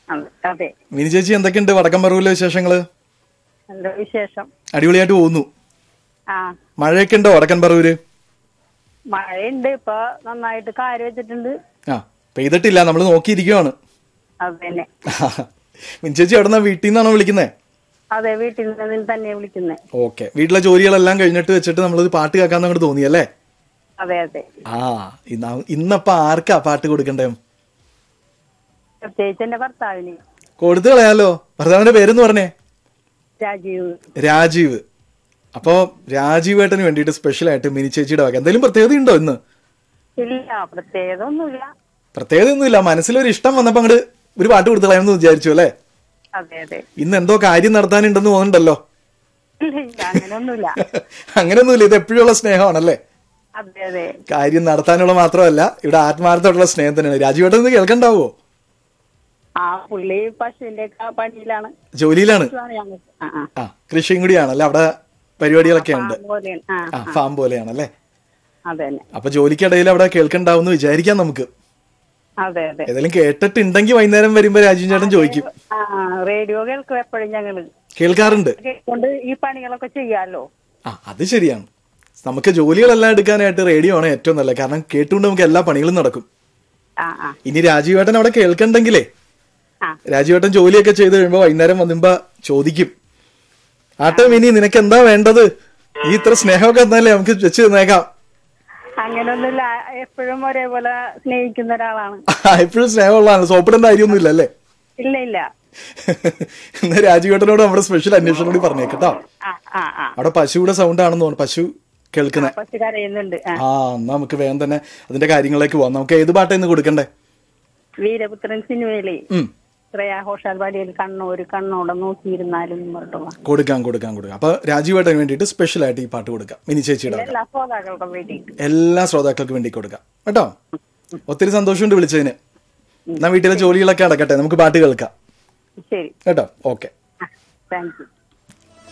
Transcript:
അതെ, അതെ മിനി ചേച്ചി എന്തൊക്കെയുണ്ട് വടക്കം പറവൂലെ വിശേഷങ്ങള് നല്ല വിശേഷം അടിപൊളിയായിട്ട് പോകുന്നു ആ മഴയൊക്കെ ഉണ്ടോ വടക്കൻ പറവൂര് മഴയുണ്ട് ഇപ്പൊ നന്നായിട്ട് കാര് വെച്ചിട്ടുണ്ട് ആ പെയ്തിട്ടില്ല നമ്മൾ നോക്കിയിരിക്കുവാണ് അത് തന്നെ മിനി ചേച്ചി എവിടെന്നാ വീട്ടിൽ നിന്നാണോ വിളിക്കുന്നത് അതെ വീട്ടിൽ നിന്ന് തന്നെ വിളിക്കുന്നത് ഓക്കെ വീട്ടിലെ ജോലികളെല്ലാം കഴിഞ്ഞിട്ട് വെച്ചിട്ട് നമ്മളൊരു പാട്ട് കേൾക്കാന്ന് അങ്ങോട്ട് തോന്നിയല്ലേ അതെ അതെ ആ ഇന്ന ഇന്നപ്പ ആർക്കാ പാട്ട് കൊടുക്കണ്ടേ പ്രത്യേകിച്ച് എന്റെ ഭർത്താവിന് കൊടുത്തു കളയാലോ ഭർത്താവിന്റെ പേരെന്ന് പറഞ്ഞേ രാജീവ് രാജീവ് അപ്പോ രാജീവ് ഏട്ടന് വേണ്ടിയിട്ട് സ്പെഷ്യൽ ആയിട്ട് മിനി ചേച്ചിയുടെ വക എന്തെങ്കിലും പ്രത്യേകത ഉണ്ടോ ഇന്ന് ഇല്ല പ്രത്യേകത ഒന്നുമില്ല പ്രത്യേകത ഒന്നുമില്ല മനസ്സിലൊരു ഇഷ്ടം വന്നപ്പോ അങ്ങോട്ട് ഒരു പാട്ട് കൊടുത്തു കളയാമെന്ന് വിചാരിച്ചു അല്ലേ അതെ അതെ ഇന്ന് എന്തോ കാര്യം നടത്താനുണ്ടെന്ന് തോന്നുന്നുണ്ടല്ലോ ഇല്ല ഇല്ല അങ്ങനെയൊന്നുമില്ല അങ്ങനെയൊന്നുമില്ല ഇത് എപ്പോഴുള്ള സ്നേഹമാണല്ലേ അതെ അതെ കാര്യം നടത്താനുള്ള മാത്രമല്ല ഇവിടെ ആത്മാർത്ഥമായിട്ടുള്ള സ്നേഹം തന്നെയാണ് രാജീവേട്ടൻ ഇത് കേൾക്കണ്ടാവോ ആ പുള്ളി പശുവിന്റെ ഒക്കെ പണിയിലാണ് ജോലിയിലാണ് ഇതാണ് ഞങ്ങൾക്ക് ആ ആ ആ കൃഷിയും കൂടിയാണല്ലേ അവിടെ പരിപാടികളൊക്കെ ഉണ്ട് ആ, പോലെയാണ് ആ ആ ഫാം പോലെയാണല്ലേ അതെ തന്നെ അപ്പൊ ജോലിക്കിടയിൽ അവിടെ കേൾക്കണ്ടാവും വിചാരിക്കാം നമുക്ക് അതെ അതെ ഏതായാലും കേട്ടിട്ടുണ്ടെങ്കിൽ വൈകുന്നേരം വരുമ്പോ രാജീവ് ചേട്ടൻ ചോദിക്കും ആ റേഡിയോ കേൾക്കും എപ്പോഴും ഞങ്ങള് കേൾക്കാറുണ്ട് കൊണ്ട് ഈ പണികളൊക്കെ ചെയ്യാലോ ആ അത് ശരിയാണ് നമുക്ക് ജോലികളെല്ലാം എടുക്കാനായിട്ട് റേഡിയോ ആണ് ഏറ്റവും നല്ലത് കാരണം കേട്ടുകൊണ്ട് നമുക്ക് എല്ലാ പണികളും നടക്കും ആ ആ ഇനി രാജീവേട്ടൻ അവിടെ കേൾക്കണ്ടെങ്കിലേ ആ രാജീവേട്ടൻ ജോലിയൊക്കെ ചെയ്ത് കഴിയുമ്പോ വൈകുന്നേരം വന്നുമ്പോ ചോദിക്കും ആട്ടെ മിനി നിനക്ക് എന്താ വേണ്ടത് ഈ ഇത്ര സ്നേഹമൊക്കെ എന്നല്ലേ നമുക്ക് വെച്ച് തന്നേക്കാം അങ്ങനൊന്നുമില്ല എപ്പോഴും ഒരേപോലെ സ്നേഹിക്കുന്ന ഒരാളാണ് എപ്പോഴും സ്നേഹമുള്ളതാണ് സോപ്പിടേണ്ട കാര്യമൊന്നുമില്ല അല്ലേ ഇല്ല ഇല്ല എന്നാ രാജീവേട്ടനോട് നമ്മുടെ സ്പെഷ്യൽ അന്വേഷണം കൂടി പറഞ്ഞേക്കട്ടോ ആ ആ ആ അവിടെ പശുവിടെ സൗണ്ട് ആണെന്ന് തോന്നുന്നു പശു കേൾക്കുന്നത് പശു കരയുന്നുണ്ട് ആ ആ എന്നാ നമുക്ക് വേഗം തന്നെ അതിന്റെ കാര്യങ്ങളിലേക്ക് പോവാം നമുക്ക് ഏത് പാട്ടാ ഇന്ന് കൊടുക്കണ്ടേ വീരപുത്രൻ സിനിമയിലെ ഉം ശ്രേയ ഘോഷാൽ പാടിയിൽ കണ്ണൂര് കണ്ണോടെ നോക്കിയിരുന്നാലും എന്ന് പറഞ്ഞിട്ടുള്ള കൊടുക്കാം കൊടുക്കാം കൊടുക്കാം അപ്പൊ രാജീവേട്ടന് വേണ്ടിയിട്ട് സ്പെഷ്യൽ ആയിട്ട് ഈ പാട്ട് കൊടുക്കാം മിനി ചേച്ചിയുടെ വക. എല്ലാ ശ്രോതാക്കൾക്കും വേണ്ടിയിട്ട് എല്ലാ ശ്രോതാക്കൾക്കും വേണ്ടി കൊടുക്കാം കേട്ടോ ഒത്തിരി സന്തോഷമുണ്ട് വിളിച്ചതിന് എന്നാ വീട്ടിലെ ജോലികളൊക്കെ അടക്കട്ടെ നമുക്ക് പാട്ട് കേൾക്കാം ശരി കേട്ടോ ഓക്കെ താങ്ക് യു